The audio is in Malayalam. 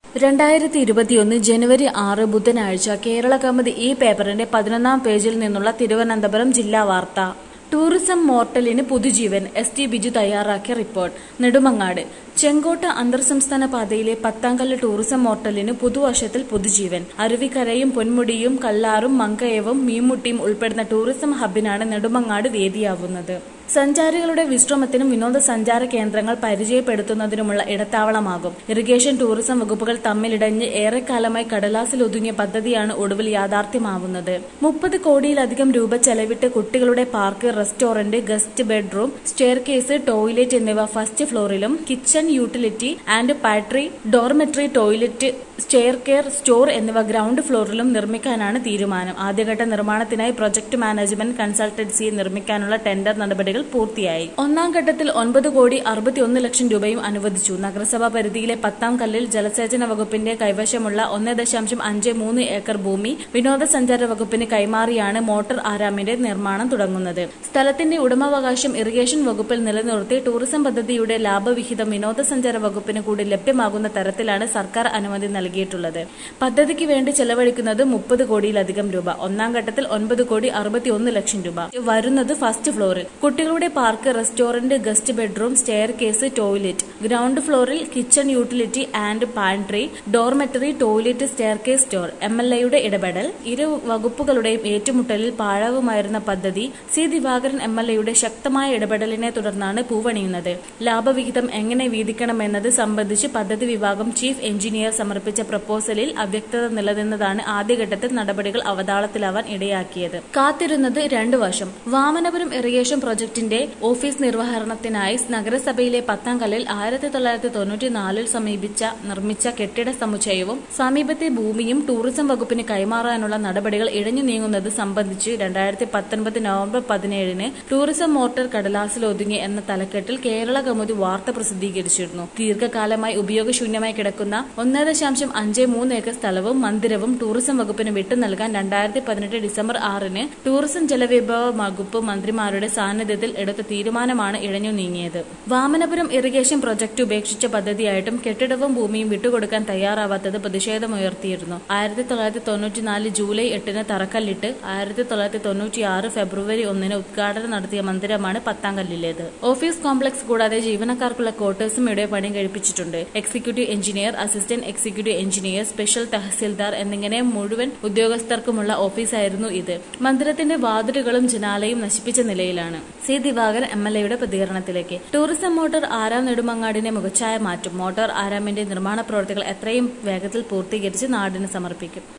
രണ്ടായിരത്തി ഇരുപത്തിയൊന്ന് ജനുവരി ആറ് ബുധനാഴ്ച കേരള കൗമുദി ഈ പേപ്പറിന്റെ പതിനൊന്നാം പേജിൽ നിന്നുള്ള തിരുവനന്തപുരം ജില്ലാ വാർത്ത ടൂറിസം മോർട്ടലിന് പുതുജീവൻ എസ് ടി ബിജു തയ്യാറാക്കിയ റിപ്പോർട്ട് നെടുമങ്ങാട് ചെങ്കോട്ട അന്തർ സംസ്ഥാന പാതയിലെ പത്താംകല്ല് ടൂറിസം മോർട്ടലിന് പുതുവർഷത്തിൽ പുതുജീവൻ അരുവിക്കരയും പൊന്മുടിയും കല്ലാറും മങ്കയവും മീൻമുട്ടിയും ഉൾപ്പെടുന്ന ടൂറിസം ഹബിനാണ് നെടുമങ്ങാട് വേദിയാവുന്നത് സഞ്ചാരികളുടെ വിശ്രമത്തിനും വിനോദസഞ്ചാര കേന്ദ്രങ്ങൾ പരിചയപ്പെടുത്തുന്നതിനുമുള്ള ഇടത്താവളമാകും ഇറിഗേഷൻ ടൂറിസം വകുപ്പുകൾ തമ്മിലിടഞ്ഞ് ഏറെക്കാലമായി കടലാസിൽ ഒതുങ്ങിയ പദ്ധതിയാണ് ഒടുവിൽ യാഥാർത്ഥ്യമാവുന്നത് മുപ്പത് കോടിയിലധികം രൂപ ചെലവിട്ട് കുട്ടികളുടെ park restaurant guest bedroom staircase toilet എന്നിവ ഫസ്റ്റ് ഫ്ലോറിലും kitchen utility and pantry dormitory toilet staircase store എന്നിവ ഗ്രൗണ്ട് ഫ്ലോറിലും നിർമ്മിക്കാനാണ് തീരുമാനം ആദ്യഘട്ട നിർമ്മാണത്തിനായി പ്രൊജക്ട് മാനേജ്മെന്റ് കൺസൾട്ടൻസി നിർമ്മിക്കാനുള്ള ടെൻഡർ നടപടികൾ പൂർത്തിയായി ഒന്നാം ഘട്ടത്തിൽ ഒൻപത് കോടി അറുപത്തിയൊന്ന് ലക്ഷം രൂപയും അനുവദിച്ചു നഗരസഭാ പരിധിയിലെ പത്താം കല്ലിൽ ജലസേചന വകുപ്പിന്റെ കൈവശമുള്ള ഒന്ന് ദശാംശം അഞ്ച് മൂന്ന് ഏക്കർ ഭൂമി വിനോദസഞ്ചാര വകുപ്പിന് കൈമാറിയാണ് മോട്ടോർ ആരാമിന്റെ നിർമ്മാണം തുടങ്ങുന്നത് സ്ഥലത്തിന്റെ ഉടമാവകാശം ഇറിഗേഷൻ വകുപ്പിൽ നിലനിർത്തി ടൂറിസം പദ്ധതിയുടെ ലാഭവിഹിതം വിനോദസഞ്ചാര വകുപ്പിന് കൂടി ലഭ്യമാകുന്ന തരത്തിലാണ് സർക്കാർ അനുമതി നൽകിയിട്ടുള്ളത് പദ്ധതിക്ക് വേണ്ടി ചെലവഴിക്കുന്നത് മുപ്പത് കോടിയിലധികം രൂപ ഒന്നാം ഘട്ടത്തിൽ ഒൻപത് കോടി അറുപത്തിയൊന്ന് ലക്ഷം രൂപ വരുന്നത് ഫസ്റ്റ് ഫ്ലോറിൽ കുട്ടികളുടെ park restaurant guest bedroom staircase toilet ground ഫ്ലോറിൽ kitchen utility and pantry dormitory toilet staircase store M L എയുടെ ഇടപെടൽ ഇരു വകുപ്പുകളുടെയും ഏറ്റുമുട്ടലിൽ പാഴാവുമായിരുന്ന പദ്ധതി സി ദിവാകരൻ എം എൽ എയുടെ ശക്തമായ ഇടപെടലിനെ തുടർന്നാണ് പൂവണിയുന്നത് ലാഭവിഹിതം എങ്ങനെ വീതിക്കണമെന്നത് സംബന്ധിച്ച് പദ്ധതി വിഭാഗം ചീഫ് എഞ്ചിനീയർ സമർപ്പിച്ച പ്രപ്പോസലിൽ അവ്യക്തത നിലനിന്നതാണ് ആദ്യഘട്ടത്തിൽ നടപടികൾ അവതാളത്തിലാവാൻ ഇടയാക്കിയത് കാത്തിരുന്നത് രണ്ടു വർഷം വാമനപുരം ഇറിഗേഷൻ പ്രൊജക്ടിന്റെ ഓഫീസ് നിർവഹണത്തിനായി നഗരസഭയിലെ പത്താം കല്ലിൽ ആയിരത്തി തൊള്ളായിരത്തി തൊണ്ണൂറ്റിനാലിൽ സമീപിച്ച നിർമ്മിച്ച കെട്ടിട സമുച്ചയവും സമീപത്തെ ഭൂമിയും ടൂറിസം വകുപ്പിന് കൈമാറാനുള്ള നടപടികൾ ഇഴഞ്ഞു നീങ്ങുന്നത് സംബന്ധിച്ച് രണ്ടായിരത്തി പത്തൊൻപത് നവംബർ പതിനേഴിന് ടൂറിസം മോട്ടോർ കടലാസിൽ ഒതുങ്ങി എന്ന തലക്കെട്ടിൽ കേരള കൗമുദി വാർത്ത പ്രസിദ്ധീകരിച്ചിരുന്നു ദീർഘകാലമായി ഉപയോഗശൂന്യമായി കിടക്കുന്ന ഒന്ന് ദശാംശം അഞ്ച് മൂന്ന് ഏക്കർ സ്ഥലവും മന്ദിരവും ടൂറിസം വകുപ്പിന് വിട്ടു നൽകാൻ രണ്ടായിരത്തി പതിനെട്ട് ഡിസംബർ ആറിന് ടൂറിസം ജലവിഭവ വകുപ്പ് മന്ത്രിമാരുടെ സാന്നിധ്യത്തിൽ എടുത്ത തീരുമാനമാണ് ഇഴഞ്ഞു നീങ്ങിയത് വാമനപുരം ഇറിഗേഷൻ പ്രൊജക്ട് ഉപേക്ഷിച്ച പദ്ധതിയായിട്ടും കെട്ടിടവും ഭൂമിയും വിട്ടുകൊടുക്കാൻ തയ്യാറാവാത്തത് പ്രതിഷേധമുയർത്തിയിരുന്നു ആയിരത്തി തൊള്ളായിരത്തി തൊണ്ണൂറ്റിനാല് ജൂലൈ എട്ടിന് തറക്കല്ലിട്ട് ആയിരത്തി തൊള്ളായിരത്തി തൊണ്ണൂറ്റിയാറ് ഫെബ്രുവരി ഒന്നിന് ഉദ്ഘാടനം നടത്തിയ മന്ദിരമാണ് പത്താംകല്ലിലേത് ഓഫീസ് കോംപ്ലക്സ് കൂടാതെ ജീവനക്കാർക്കുള്ള ക്വാർട്ടേഴ്സും ഇവിടെ പണി കഴിപ്പിച്ചിട്ടുണ്ട് executive engineer assistant executive engineer special tahsildar എന്നിങ്ങനെ മുഴുവൻ ഉദ്യോഗസ്ഥർക്കുമുള്ള ഓഫീസായിരുന്നു ഇത് മന്ദിരത്തിന്റെ വാതിലുകളും ജനാലയും നശിപ്പിച്ച നിലയിലാണ് സി ദിവാകർ എം എൽ എയുടെ പ്രതികരണത്തിലേക്ക് ടൂറിസം മോട്ടോർ ആരാം നെടുമങ്ങാടിനെ മുഖച്ഛായ മാറ്റും മോട്ടോർ ആരാമിന്റെ നിർമ്മാണ പ്രവൃത്തികൾ എത്രയും വേഗത്തിൽ പൂർത്തീകരിച്ച് നാടിന് സമർപ്പിക്കും